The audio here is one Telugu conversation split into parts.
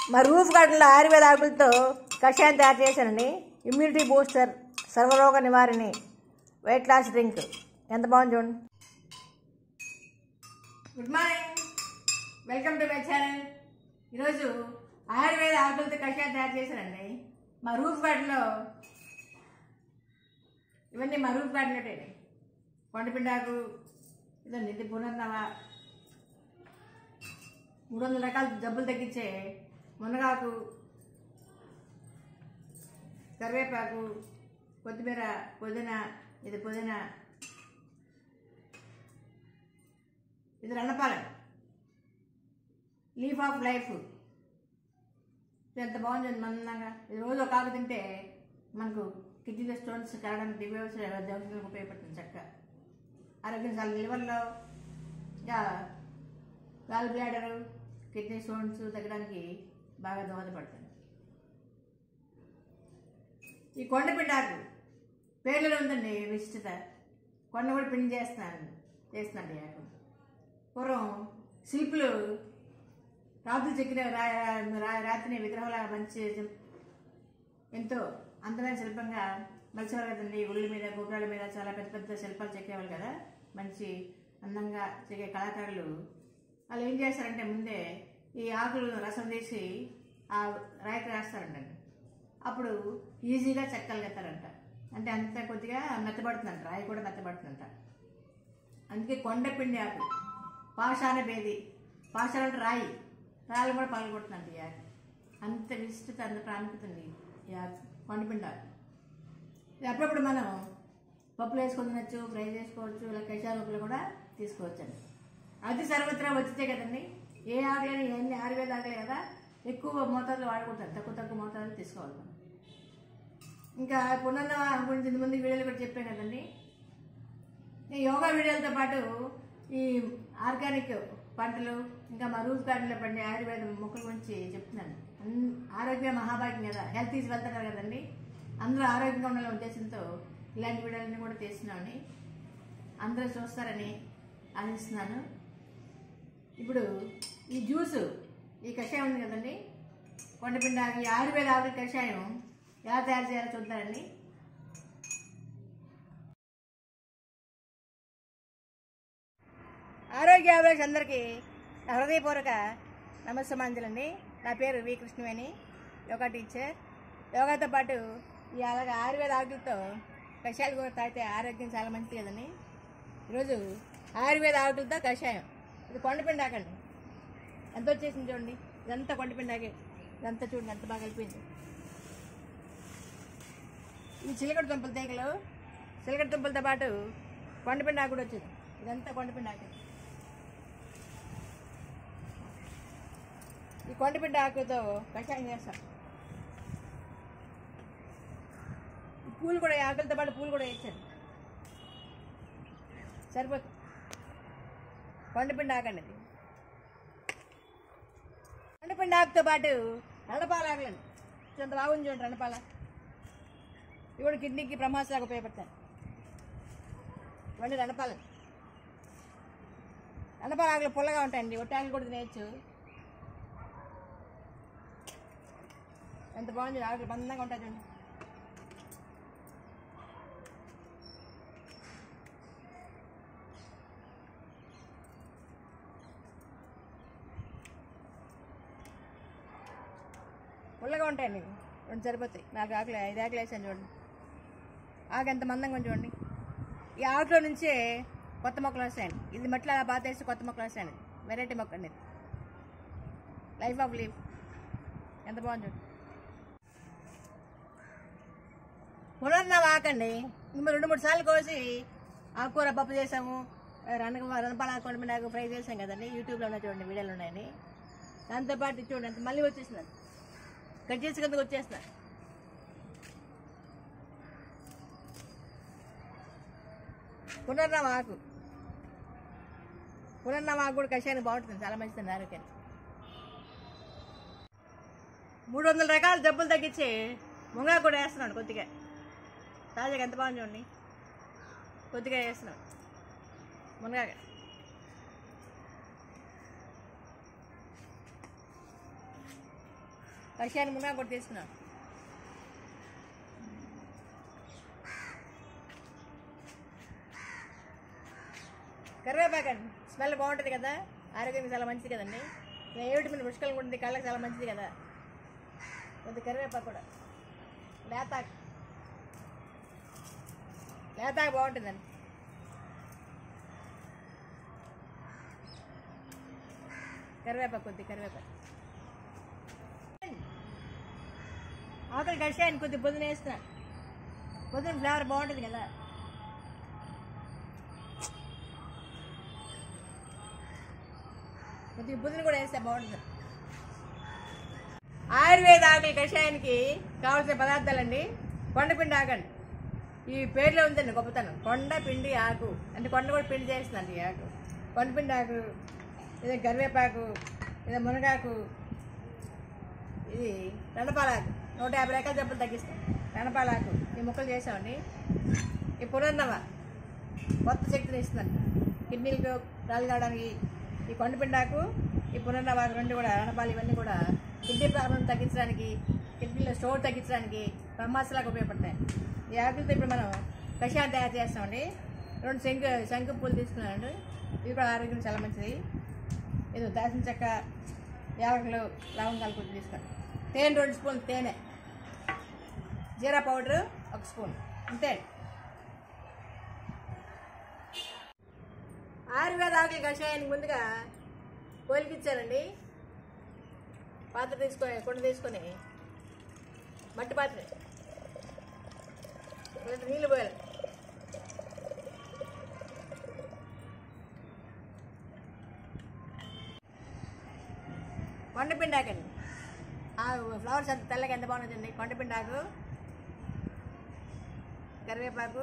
మా రూఫ్ గార్డెన్లో ఆయుర్వేద ఆకులతో కషాయం తయారు చేశానండి ఇమ్యూనిటీ బూస్టర్ సర్వరోగ నివారణి వెయిట్ లాస్ డ్రింక్ ఎంత బాగుంది చూడండి good morning welcome to my channel ఈరోజు ఆయుర్వేద ఆకులతో కషాయం తయారు చేశానండి మా రూఫ్ గార్డెన్లో ఇవన్నీ మా రూఫ్ గార్డెన్ కొండపిండాకు ఇదండి ఇది పునర్నవ మూడు వందల రకాల జబ్బులు తగ్గించే మునగాకు కరివేపాకు కొత్తిమీర పుదీనా ఇది పుదీనా ఇది రణపాలెం లీఫ్ ఆఫ్ లైఫ్ ఇది ఎంత బాగుంది మందంగా ఇది రోజు ఒక ఆకు తింటే మనకు కిడ్నీలో స్టోన్స్ కరగడానికి దివ్యవసర దేవతలకు ఉపయోగపడుతుంది చక్కగా ఆరోగ్యం చాలా లివర్లో ఇంకా గాల్ బ్లాడరు కిడ్నీ స్టోన్స్ తగ్గడానికి బాగా దోహదపడుతుంది ఈ కొండపిండాకు పేర్లలో ఉందండి విశిష్టత కొండ కూడా పిండి చేస్తున్నాను చేస్తున్నాండి ఆకు పూర్వం శిల్పులు రాత్రి చెక్కిన రా- రా- రాతిని విగ్రహాల మంచి ఎంతో అందమైన శిల్పంగా మలిచేవారు కదండి ఉళ్ళ మీద గోపురాల మీద చాలా పెద్ద పెద్ద శిల్పాలు చెక్కేవాళ్ళు కదా మంచి అందంగా చెక్కే కళాకారులు వాళ్ళు ఏం చేస్తారంటే ముందే ఈ ఆకులు రసం తీసి ఆ రాయికి రాస్తారంటండి అప్పుడు ఈజీగా చెక్కగలుగుతారంట అంటే అంత కొద్దిగా మెత్తబడుతుందంట రాయి కూడా మెత్తబడుతుందంట అందుకే కొండపిండి ఆకు పాషాణ బేది పాషాణ అంటే రాయి రాళ్ళు కూడా పగలగొడుతుందంట ఈ ఆకు అంత విశిష్టత అంత ప్రాముఖ్యత ఉంది ఈ ఆకు కొండపిండి ఆకు ఇది అప్పుడప్పుడు మనం పప్పులు వేసుకొని తినచ్చు ఫ్రై చేసుకోవచ్చు ఇలా కషాయాలు కూడా తీసుకోవచ్చు అండి అది సర్వత్రా వచ్చితే కదండి ఏ ఆకులని ఎన్ని ఆయుర్వేద ఆకులే కదా ఎక్కువ మోతాదులో వాడుకుంటారు తక్కువ తక్కువ మోతాదులో తీసుకోవాలి మనం. ఇంకా పునర్న గురించి ఇంత ముందు వీడియోలు కూడా చెప్పాను కదండి ఈ యోగా వీడియోలతో పాటు ఈ ఆర్గానిక్ పంటలు ఇంకా మా రూఫ్ గార్డెన్లో పండే ఆయుర్వేద మొక్కల గురించి చెప్తున్నాను అన్- ఆరోగ్య మహాభాగ్యం కదా హెల్త్ ఈజ్ వెళ్తున్నారు కదండి అందరూ ఆరోగ్యంగా ఉండాలనే ఉద్దేశంతో ఇలాంటి వీడియోలన్నీ కూడా తీస్తున్నామని అందరూ చూస్తారని ఆశిస్తున్నాను ఇప్పుడు ఈ జ్యూసు ఈ కషాయం ఉంది కదండి కొండపిండి ఆకు, ఈ ఆయుర్వేద ఆకుల కషాయం ఎలా తయారు చేయాలో చూద్దారండి ఆరోగ్య అభిలాష్ అందరికీ నా హృదయపూర్వక నమస్సమాంజలండి నా పేరు వి కృష్ణవేణి యోగా టీచర్ యోగాతో పాటు ఈ అలాగే ఆయుర్వేద ఆకులతో కషాయాలు కూడా తాగితే ఆరోగ్యం చాలా మంచిది కదండి ఈరోజు ఆయుర్వేద ఆకులతో కషాయం ఇది కొండపిండి ఆకండి ఎంత వచ్చేసింది చూడండి ఇదంతా కొండపిండి ఆకే ఇదంతా చూడండి ఎంత బాగా కలిపింది ఇది చిలకడ దుంపల తీగలు చిలకడ దుంపలతో పాటు కొండపిండి ఆకు కూడా వచ్చింది ఇదంతా కొండపిండి ఆకే ఈ కొండపిండి ఆకుతో కషాయం చేస్తాం ఈ పూలు కూడా ఈ ఆకులతో పాటు పూలు కూడా వేసాను సరిపోతుంది కొండపిండి ఆకండి ఇది కొండపిండి ఆకుతో పాటు రణపాల ఆకులండి ఇంత బాగుంది చూడండి రణపాల ఇవి కూడా కిడ్నీకి బ్రహ్మాస్త్రాకు ఉపయోగపడతాయి ఇవన్నీ రణపాలు రణపాల ఆకులు పుల్లగా ఉంటాయండి ఒట్టాకులు కూడా తినేయచ్చు ఎంత బాగుంది ఆకులు మందంగా ఉంటాయి చూడండి పుల్లగా ఉంటాయండి ఇవి. రెండు సరిపోతాయి నాలుగు ఆకులు ఐదు ఆకులు వేసాను చూడండి ఆకు ఎంత మందంగా ఉంది చూడండి ఈ ఆకులో నుంచే కొత్త మొక్కలు వస్తాయండి ఇది మట్టిలో అలా బాత వేస్తే కొత్త మొక్కలు వస్తాయండి వెరైటీ మొక్క అండి ఇది. లైఫ్ ఆఫ్ లీఫ్ ఎంత బాగుంది చూడండి పునర్నవ ఆకండి మేము రెండు మూడు సార్లు కోసి ఆకుకూర పప్పు చేసాము రణక రణపాల కొండ నాకు ఫ్రై చేసాం కదండి యూట్యూబ్లో ఉన్నాయి చూడండి వీడియోలు ఉన్నాయని దాంతోపాటు ఇది చూడండి అంత మళ్ళీ వచ్చేసినారు కట్ చేసి కిందకు వచ్చేస్తున్నా పునర్నవ ఆకు పునర్నవ ఆకు కూడా కషాయానికి బాగుంటుంది చాలా మంచిది ఆరోగ్యానికి మూడు వందల రకాల జబ్బులు తగ్గించి ముంగా కూడా వేస్తున్నాడు కొద్దిగా తాజాగా ఎంత బాగుంది చూడండి కొద్దిగా వేస్తున్నాడు మునగాక కషాయాన్ని మునగా కూడా తీసుకున్నాం కరివేపాకండి స్మెల్ బాగుంటుంది కదా ఆరోగ్యానికి చాలా మంచిది కదండి ఏమిటి మీద పుష్కలంగా ఉంటుంది కళ్ళకి చాలా మంచిది కదా కొద్ది కరివేపాకు కూడా లేతాకు లేతాకు బాగుంటుందండి కరివేపాకు కొద్ది కరివేపాకు ఆకలి కషాయాన్ని కొద్ది పొద్దున వేస్తున్నా పొద్దున ఫ్లేవర్ బాగుంటుంది కదా కొద్దిగా బుద్ధులు కూడా వేస్తే బాగుంటుంది ఆయుర్వేద ఆకుల కషాయానికి కావాల్సిన పదార్థాలండి కొండపిండి ఆకండి ఈ పేర్లో ఉందండి గొప్పతనం కొండ పిండి ఆకు అంటే కొండ కూడా పిండి చేస్తుందండి ఈ ఆకు కొండపిండి ఆకు ఇదే కరివేపాకు ఇదే మునగాకు ఇది రణపాలాకు నూట యాభై రకాల జబ్బులు తగ్గిస్తాం రణపాలాకు ఈ ముక్కలు చేసామండి ఈ పునర్నవ కొత్త శక్తిని ఇస్తుందండి కిడ్నీలకు రాళ్ళు కావడానికి ఈ కొండపిండాకు ఈ పునర్నవాకు రెండు కూడా రణపాలు ఇవన్నీ కూడా కిడ్నీ ప్రాబ్లం తగ్గించడానికి కిడ్నీలో స్టోర్ తగ్గించడానికి బ్రహ్మాస్త్రాలకు ఉపయోగపడతాయి ఈ ఆకులతో ఇప్పుడు మనం కషాయం తయారు చేస్తామండి రెండు శంకు శంకు పూలు తీసుకున్నామండి ఇవి కూడా ఆరోగ్యం చాలా మంచిది ఇది దాల్చిన చెక్క యాలకులు లవంగాలు కొద్ది తీసుకోండి తేనె రెండు స్పూన్ తేనె జీరా పౌడర్ ఒక స్పూన్ అంతే ఆయుర్వేద ఆకుల కషాయానికి ముందుగా పోలికిచ్చారండి పాత్ర తీసుకొని కుండ తీసుకొని మట్టి పాత్ర రెండు నీళ్ళు పోయాలి కొండపిండాకండి ఆ ఫ్లవర్స్ అంత తెల్లగా ఎంత బాగుంటుందండి కొండపిండాకు కరివేపాకు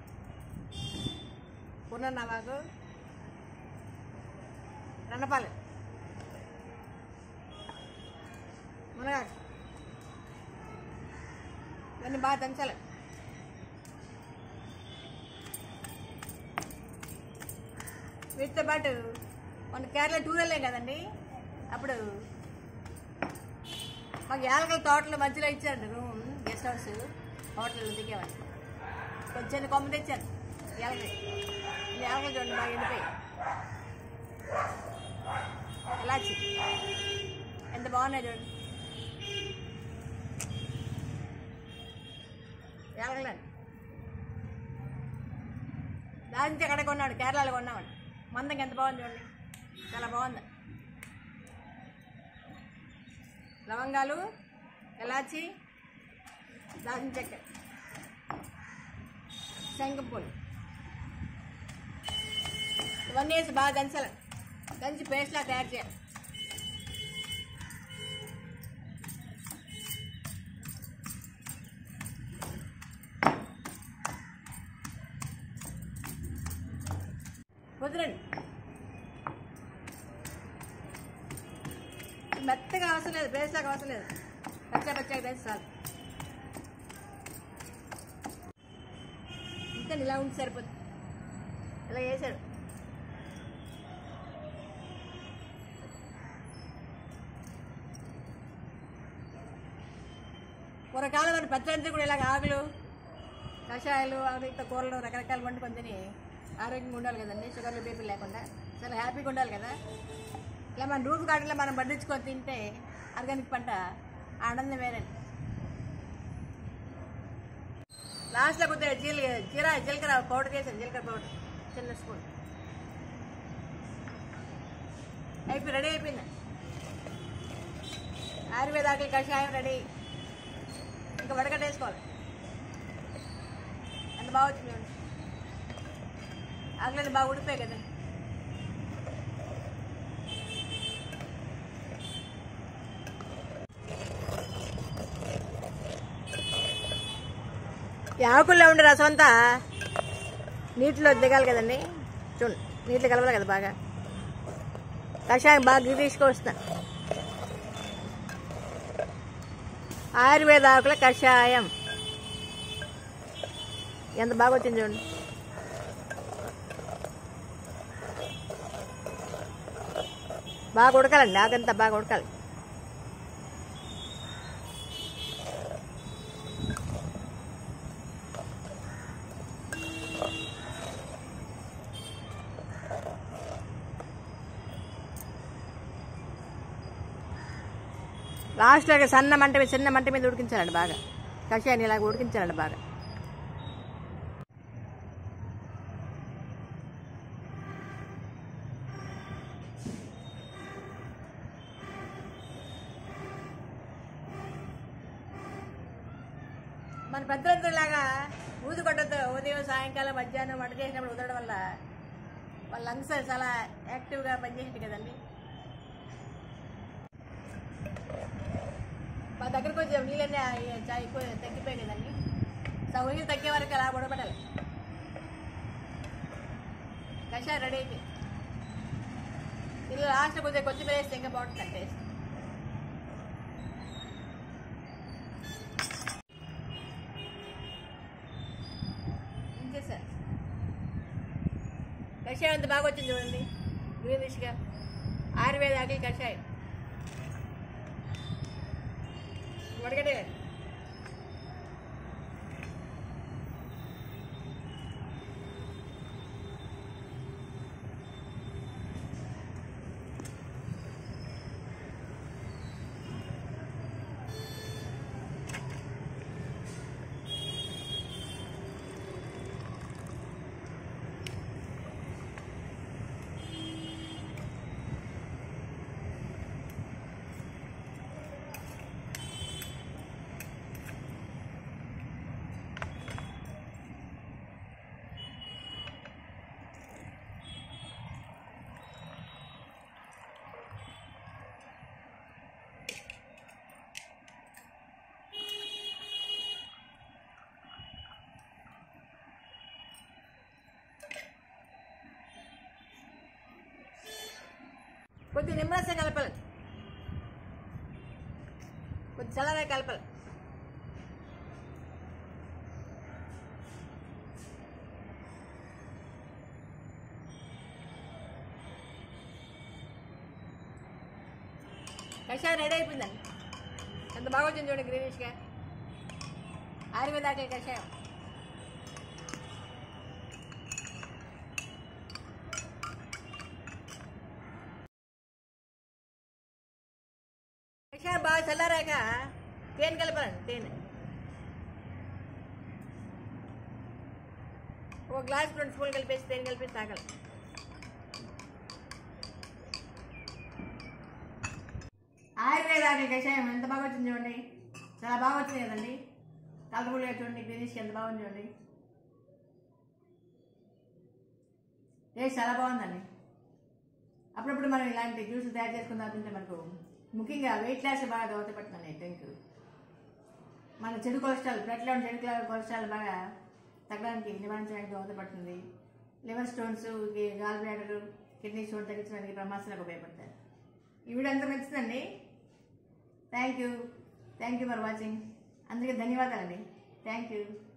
పునర్నవాకు రణపాలు మునగాకు ఇవన్నీ బాగా దంచాలి వీటితో పాటు మన కేరళ టూర్ వెళ్ళాం కదండి అప్పుడు మాకు యాలకల తోటల మధ్యలో ఇచ్చారు రూమ్ గెస్ట్ హౌస్ హోటల్ దిగేవాడి కొంచెం కొమ్మ తెచ్చారు యాలకలు ఈ యాలకలు చూడండి బాగా ఎండిపోయి ఎలాచి ఎంత బాగున్నాయి చూడండి యాలకలండి దాని నుంచి ఎక్కడ కొన్నాడు కేరళలో కొన్నామండి మందంకి ఎంత బాగుంది చూడండి చాలా బాగుంది లవంగాలు ఎలాచి దాల్చిన చెక్క శంఖపూలు ఇవన్నీ వేసి బాగా దంచాలి దంచి పేస్ట్లా తయారు చేయాలి కుదరండి మెత్తగా అవసరం లేదు పేస్ట్లాగా అవసరం లేదు పచ్చా పచ్చగా వేసి చాలు ఇంకా ఇలా ఉంటే సరిపోతుంది ఇలా వేసాడు పూర్వకాలం మన పచ్చడి కూడా ఇలాగ ఆకులు కషాయాలు మిగతా కూరలు రకరకాలు వండుకొని తిని ఆరోగ్యంగా ఉండాలి కదండి షుగర్లు బీపీ లేకుండా చాలా హ్యాపీగా ఉండాలి కదా ఇలా మన రూపు కాటలో మనం పండించుకొని తింటే ఆర్గానిక్ పంట ఆనందం వేరండి లాస్ట్లో కొద్దిగా జీల జీర జీలకర్ర పౌడర్ చేశాను జీలకర్ర పౌడర్ చిన్న స్పూన్ అయిపోయి రెడీ అయిపోయింది ఆయుర్వేద ఆకుల కషాయం రెడీ ఇంకా వడగట్టేసుకోవాలి ఎంత బాగా వచ్చింది చూడండి ఆకులన్నీ బాగా ఉడిపోయాయి కదండి ఈ ఆకుల్లో ఉండే రసం అంతా నీటిలో దిగాలి కదండి చూడండి నీటిలో కలవాలి కదా బాగా కషాయం బాగా తీసుకొస్తున్నా ఆయుర్వేద ఆకుల కషాయం ఎంత బాగా వచ్చింది చూడండి బాగా ఉడకాలండి ఆకంతా బాగా ఉడకాలి లాస్ట్లో ఇక సన్న మంట మీద చిన్న మంట మీద ఉడికించాలండి బాగా కషాయాన్ని ఇలాగ ఉడికించాలండి బాగా మన పెద్దలందరిలాగా ఊది కొట్టద్దు ఉదయం సాయంకాలం మధ్యాహ్నం వంట చేసినప్పుడు ఉదరడం వల్ల వాళ్ళ లంగ్స్ చాలా యాక్టివ్గా పనిచేసింది కదండి మా దగ్గరకు వచ్చే నీళ్ళన్నీ ఆ- చాలా ఎక్కువ తగ్గిపోయాయి కదండి సగం నీళ్ళు తగ్గే వరకు అలా ఉడబడాలి కషాయం రెడీ అయిపోయింది ఇలా లాస్ట్ కొద్దిగా కొత్తిమీర వేస్తే ఇంకా బాగుంటుంది టేస్ట్ ఇంకేసారు కషాయం అంత బాగా వచ్చింది చూడండి గ్రీనిష్గా ఆయుర్వేద ఆకలి కషాయం వడగడే కొద్ది నిమ్మరసం కలపాలి కొద్ది చల్లగా కలపాలి కషాయం రెడీ అయిపోయిందండి ఎంత బాగా వచ్చింది చూడండి గ్రీనిష్గా ఆయుర్వేద ఆకలి కషాయం కషాయం బాగా చల్లారాక తేనె కలపాలండి తేనె ఒక గ్లాస్ రెండు స్పూన్లు కలిపేసి తేనె కలిపేసి తాగాలి ఆయుర్వేద ఆకలి కషాయం ఎంత బాగా వచ్చింది చూడండి చాలా బాగా వచ్చింది కదండి కలపూలుగా చూడండి గ్రీనిష్కి ఎంత బాగుంది చూడండి టేస్ట్ చాలా బాగుందండి అప్పుడప్పుడు మనం ఇలాంటి జ్యూస్ తయారు చేసుకుని తాగుతుంటే మనకు ముఖ్యంగా వెయిట్ లాస్ బాగా దోహదపడుతుందండి డ్రింక్ మన చెడు కొలెస్ట్రాల్ బ్లడ్లో ఉన్న చెడు కొలెస్ట్రాల్ బాగా తగ్గడానికి నివారించడానికి దోహదపడుతుంది liver stones gallbladder kidney stone తగ్గించడానికి బ్రహ్మాస్త్రాలకు ఉపయోగపడతాయి ఈ వీడియో అంతా నచ్చిందండి thank you thank you for watching అందరికీ ధన్యవాదాలండి థ్యాంక్ యూ